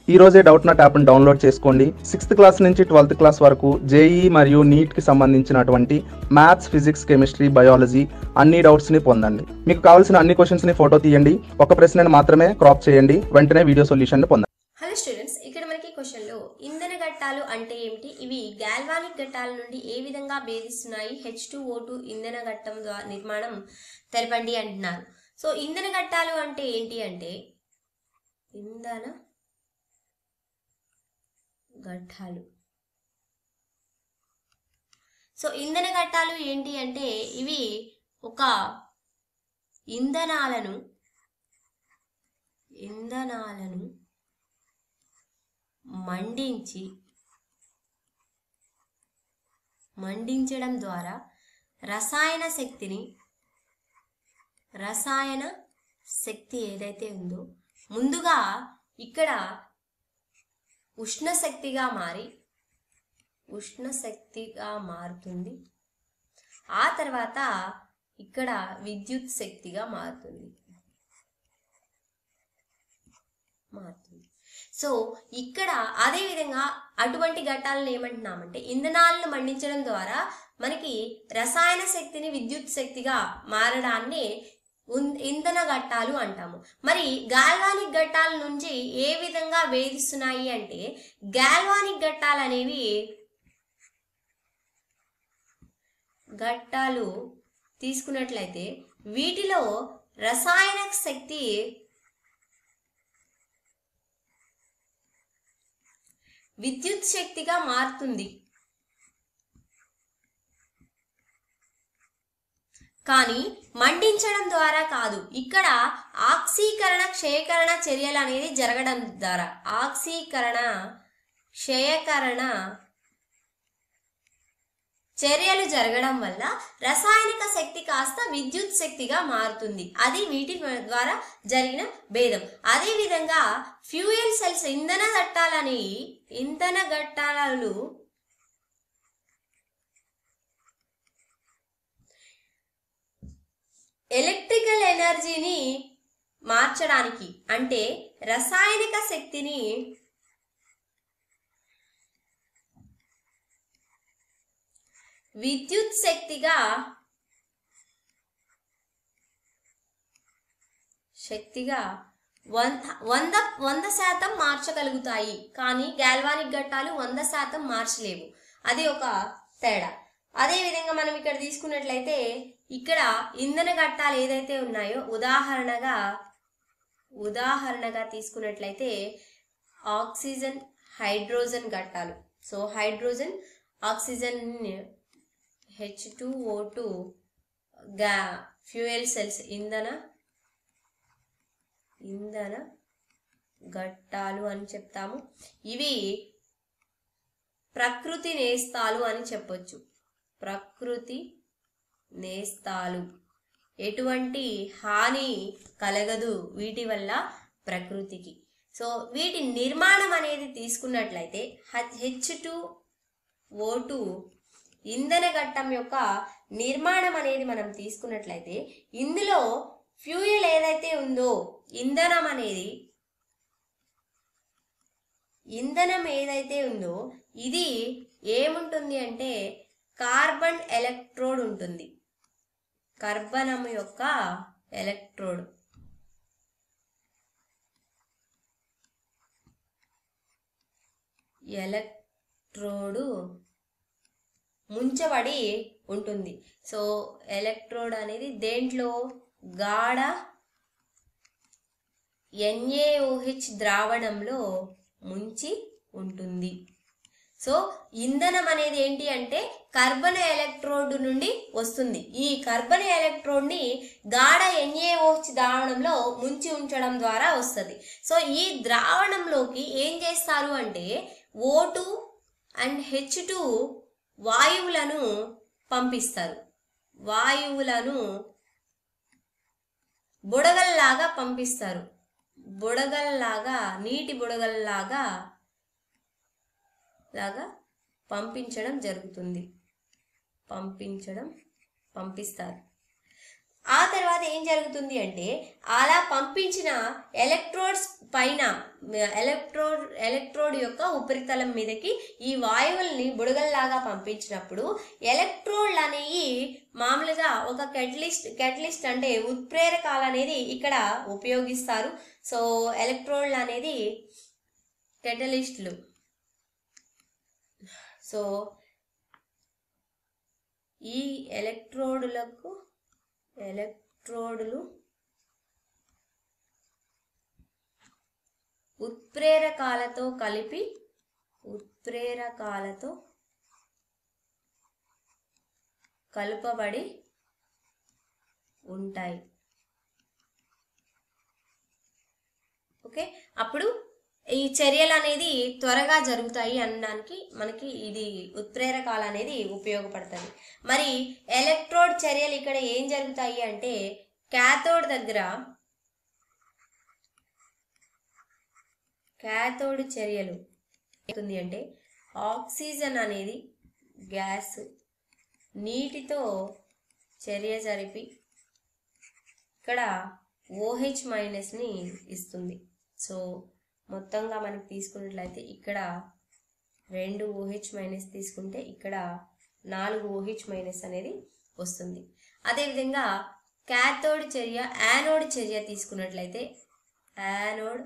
ఈ రోజే Doubtnut యాప్ని డౌన్లోడ్ చేసుకోండి సిక్స్త్ క్లాస్ నుంచి ట్వెల్త్ క్లాస్ వరకు జేఈ మరియు నీట్కి సంబంధించినటువంటి మ్యాథ్స్ ఫిజిక్స్ కెమిస్ట్రీ బయాలజీ అన్ని డౌట్స్ని పొందండి మీకు కావాల్సిన అన్ని క్వశ్చన్స్ని ఫోటో తీయండి ఒక ప్రశ్నను మాత్రమే క్రాప్ చేయండి వెంటనే వీడియో సొల్యూషన్ పొందండి హలో స్టూడెంట్స్ ఇక్కడ మనకి క్వశ్చన్లో ఇంధన ఘట్టాలు అంటే ఏమిటి ఇవి గాల్వానిక్ ఘట్టాల నుండి ఏ విధంగా భేదిస్తున్నాయి హెచ్ టూ ఓ టూ ఇంధన ఘట్టం ద్వారా నిర్మాణం తెలపండి అంటున్నారు సో ఇంధన ఘట్టాలు అంటే ఏంటి అంటే ఇంధన ఘట్టాలు సో ఇంధన ఘట్టాలు ఏంటి అంటే ఇవి ఒక ఇంధనాలను ఇంధనాలను మండించి మండించడం ద్వారా రసాయన శక్తిని రసాయన శక్తి ఏదైతే ఉందో ముందుగా ఇక్కడ ఉష్ణ శక్తిగా మారి ఉష్ణ శక్తిగా మారుతుంది ఆ తర్వాత ఇక్కడ విద్యుత్ శక్తిగా మారుతుంది మారుతుంది సో ఇక్కడ అదే విధంగా అటువంటి ఘట్టాలను ఏమంటున్నామంటే ఇంధనాలను మండించడం ద్వారా మనకి రసాయన శక్తిని విద్యుత్ శక్తిగా మారడాన్ని ఉన్- ఇంధన ఘట్టాలు అంటాము మరి గాల్వానిక్ ఘట్టాల నుంచి ఏ విధంగా వేధిస్తున్నాయి అంటే గాల్వానిక్ ఘట్టాలు అనేవి ఘట్టాలు తీసుకున్నట్లయితే వీటిలో రసాయన శక్తి విద్యుత్ శక్తిగా మారుతుంది కానీ మండించడం ద్వారా కాదు ఇక్కడ ఆక్సీకరణ క్షయకరణ చర్యలు అనేది జరగడం ద్వారా ఆక్సీకరణ క్షయకరణ చర్యలు జరగడం వల్ల రసాయనిక శక్తి కాస్త విద్యుత్ శక్తిగా మారుతుంది అది వీటి ద్వారా జరిగిన భేదం అదే విధంగా ఫ్యూయల్ సెల్స్ ఇంధన ఘట్టాలని ఇంధన ఘట్టాలు ఎలక్ట్రికల్ ఎనర్జీని మార్చడానికి అంటే రసాయనిక శక్తిని విద్యుత్ శక్తిగా శక్తిగా వంద వంద వంద శాతం మార్చగలుగుతాయి కానీ గాల్వానిక్ ఘట్టాలు వంద శాతం మార్చలేవు అది ఒక తేడా అదే విధంగా మనం ఇక్కడ తీసుకున్నట్లయితే ఇక్కడ ఇంధన ఘట్టాలు ఏదైతే ఉన్నాయో ఉదాహరణగా ఉదాహరణగా తీసుకున్నట్లయితే ఆక్సిజన్ హైడ్రోజన్ ఘట్టాలు so hydrogen oxygen H two O two గా ఫ్యూయల్ సెల్స్ ఇంధన ఇంధన ఘట్టాలు అని చెప్తాము ఇవి ప్రకృతి నేస్తాలు అని చెప్పొచ్చు ప్రకృతి నేస్తాలు ఎటువంటి హాని కలగదు వీటి వల్ల ప్రకృతికి సో వీటి నిర్మాణం అనేది తీసుకున్నట్లయితే హెచ్ టూ ఓ టూ ఇంధన ఘట్టం యొక్క నిర్మాణం అనేది మనం తీసుకున్నట్లయితే ఇందులో ఫ్యూయల్ ఏదైతే ఉందో ఇంధనం అనేది ఇంధనం ఏదైతే ఉందో ఇది ఏముంటుంది అంటే కార్బన్ ఎలక్ట్రోడ్ ఉంటుంది కర్బనం యొక్క ఎలక్ట్రోడ్ ఎలక్ట్రోడు ముంచబడి ఉంటుంది సో ఎలక్ట్రోడ్ అనేది దేంట్లో గాఢ ఎన్ఏఓహెచ్ ద్రావణంలో ముంచి ఉంటుంది సో ఇంధనం అనేది ఏంటి అంటే కర్బన ఎలక్ట్రోడ్ నుండి వస్తుంది ఈ కర్బన ఎలక్ట్రోడ్ ని గాఢ ఎన్ఏఓహెచ్ ద్రావణంలో ముంచి ఉంచడం ద్వారా వస్తుంది సో ఈ ద్రావణంలోకి ఏం చేస్తారు అంటే O two and H two వాయువులను పంపిస్తారు వాయువులను బుడగల్లాగా పంపిస్తారు బుడగల్లాగా నీటి బుడగల్లాగా లాగా పంపించడం జరుగుతుంది పంపించడం పంపిస్తారు ఆ తర్వాత ఏం జరుగుతుంది అంటే అలా పంపించిన ఎలక్ట్రోడ్స్ పైన ఎలక్ట్రోడ్ ఎలక్ట్రోడ్ యొక్క ఉపరితలం మీదకి ఈ వాయువుల్ని బుడగల్లాగా పంపించినప్పుడు ఎలక్ట్రోడ్లు అనేవి మామూలుగా ఒక కెటలిస్ట్ కెటలిస్ట్ అంటే ఉత్ప్రేరకాలు అనేది ఇక్కడ ఉపయోగిస్తారు సో ఎలక్ట్రోడ్లు అనేది కెటలిస్టులు సో ఈ ఎలక్ట్రోడులకు ఎలక్ట్రోడులు ఉత్ప్రేరకాలతో కలిపి ఉత్ప్రేరకాలతో కలుపబడి ఉంటాయి ఓకే అప్పుడు ఈ చర్యలు అనేది త్వరగా జరుగుతాయి అనడానికి మనకి ఇది ఉత్ప్రేరకాలు అనేది ఉపయోగపడుతుంది మరి ఎలక్ట్రోడ్ చర్యలు ఇక్కడ ఏం జరుగుతాయి అంటే క్యాథోడ్ దగ్గర క్యాథోడ్ చర్యలు అవుతుంది అంటే ఆక్సిజన్ అనేది గ్యాస్ నీటితో చర్య జరిపి ఇక్కడ ఓహెచ్ మైనస్ని ఇస్తుంది సో మొత్తంగా మనకి తీసుకున్నట్లయితే ఇక్కడ రెండు ఓహెచ్ మైనస్ తీసుకుంటే ఇక్కడ నాలుగు ఓహెచ్ మైనస్ అనేది వస్తుంది అదేవిధంగా క్యాథోడ్ చర్య యానోడ్ చర్య తీసుకున్నట్లయితే యానోడ్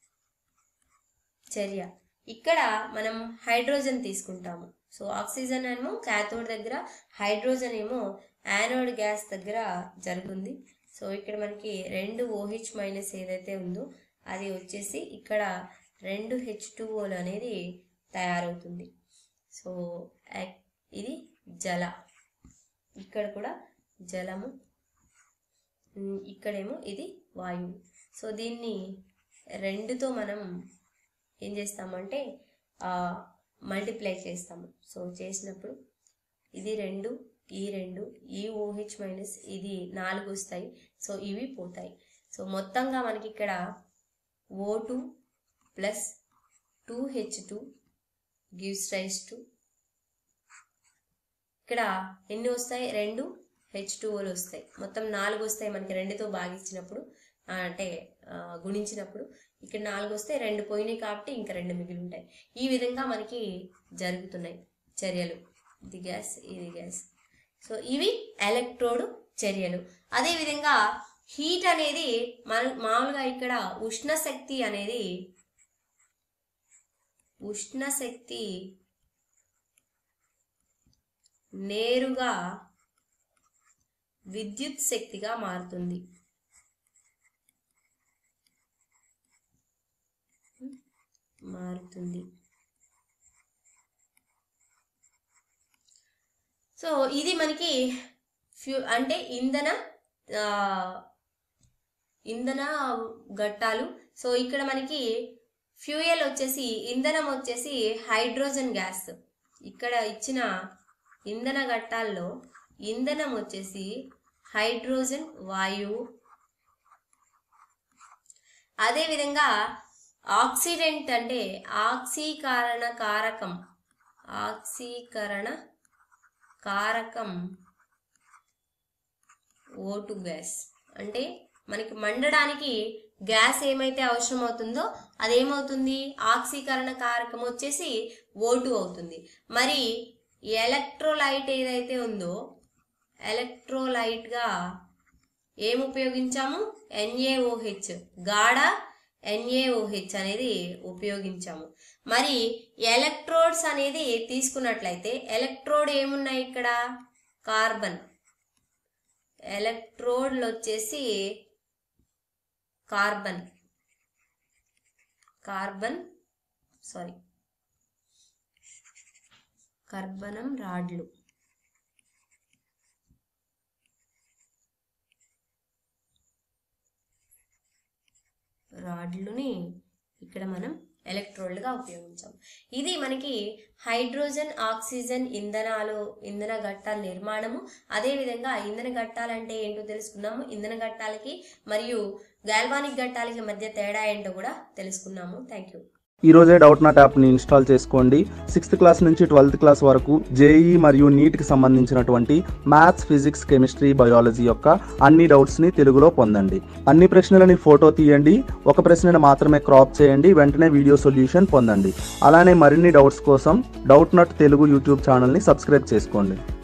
చర్య ఇక్కడ మనం హైడ్రోజన్ తీసుకుంటాము సో ఆక్సిజన్ ఏమో క్యాథోడ్ దగ్గర హైడ్రోజన్ ఏమో యానోడ్ గ్యాస్ దగ్గర జరుగుతుంది సో ఇక్కడ మనకి రెండు ఓహెచ్ మైనస్ ఏదైతే ఉందో అది వచ్చేసి ఇక్కడ రెండు హెచ్ టూఓలు అనేది తయారవుతుంది సో యాక్- ఇది జల ఇక్కడ కూడా జలము ఉమ్, ఇక్కడేమో ఇది వాయువు సో దీన్ని రెండుతో మనం ఏం చేస్తామంటే మల్టిప్లై చేస్తాము సో చేసినప్పుడు ఇది రెండు ఈ రెండు ఈ ఓహెచ్ మైనస్ ఇది నాలుగు వస్తాయి సో ఇవి పోతాయి సో మొత్తంగా మనకి ఇక్కడ O two plus two H two gives rise to ఇక్కడ ఎన్ని వస్తాయి రెండు హెచ్ టూఓలు వస్తాయి మొత్తం నాలుగు వస్తాయి మనకి రెండుతో భాగించినప్పుడు ఆ, అంటే ఆ, గుణించినప్పుడు ఇక్కడ నాలుగు వస్తే రెండు పోయినాయి కాబట్టి ఇంకా రెండు మిగిలి ఉంటాయి ఈ విధంగా మనకి జరుగుతున్నాయి చర్యలు ఇది గ్యాస్ ఇది గ్యాస్ సో ఇవి ఎలక్ట్రోడ్ చర్యలు అదేవిధంగా హీట్ అనేది మన మామూలుగా ఇక్కడ ఉష్ణ శక్తి అనేది ఉష్ణ శక్తి నేరుగా విద్యుత్ శక్తిగా మారుతుంది మారుతుంది సో ఇది మనకి ఫ్యూ అంటే ఇంధన ఆ, ఇంధన ఘట్టాలు సో ఇక్కడ మనకి ఫ్యూయల్ వచ్చేసి ఇంధనం వచ్చేసి హైడ్రోజన్ గ్యాస్ ఇక్కడ ఇచ్చిన ఇంధన ఘట్టాల్లో ఇంధనం వచ్చేసి హైడ్రోజన్ వాయువు అదేవిధంగా ఆక్సిడెంట్ అంటే ఆక్సీకరణ కారకం ఆక్సీకరణ కారకం ఓటు గ్యాస్ అంటే మనకి మండడానికి గ్యాస్ ఏమైతే అవసరం అవుతుందో అదేమవుతుంది ఆక్సీకరణ కారకం వచ్చేసి ఓటు అవుతుంది మరి ఎలక్ట్రోలైట్ ఏదైతే ఉందో ఎలక్ట్రోలైట్గా ఏం ఉపయోగించాము ఎన్ఏఓహెచ్ గాఢ ఎన్ఏఓహెచ్ అనేది ఉపయోగించాము మరి ఎలక్ట్రోడ్స్ అనేది తీసుకున్నట్లయితే ఎలక్ట్రోడ్ ఏమున్నాయి ఇక్కడ కార్బన్ ఎలక్ట్రోడ్లు వచ్చేసి కార్బన్ కార్బన్ సారీ కర్బనం రాడ్లు రాడ్లుని ఇక్కడ మనం ఎలక్ట్రోడ్లుగా ఉపయోగించాం ఇది మనకి హైడ్రోజన్ ఆక్సిజన్ ఇంధనాలు ఇంధన ఘట్టాల నిర్మాణము అదేవిధంగా ఇంధన ఘట్టాలంటే ఏంటో తెలుసుకున్నాము ఇంధన ఘట్టాలకి మరియు గాల్వానిక్ ఘట్టాలకి మధ్య తేడా ఏంటో కూడా తెలుసుకున్నాము థ్యాంక్ యూ ఈ రోజే డౌట్ నాట్ యాప్ని ఇన్స్టాల్ చేసుకోండి సిక్స్త్ క్లాస్ నుంచి ట్వెల్త్ క్లాస్ వరకు జేఈ మరియు నీట్కి సంబంధించినటువంటి మ్యాథ్స్ ఫిజిక్స్ కెమిస్ట్రీ బయాలజీ యొక్క అన్ని డౌట్స్ని తెలుగులో పొందండి అన్ని ప్రశ్నలని ఫోటో తీయండి ఒక ప్రశ్నను మాత్రమే క్రాప్ చేయండి వెంటనే వీడియో సొల్యూషన్ పొందండి అలానే మరిన్ని డౌట్స్ కోసం డౌట్ నాట్ తెలుగు యూట్యూబ్ ఛానల్ని సబ్స్క్రైబ్ చేసుకోండి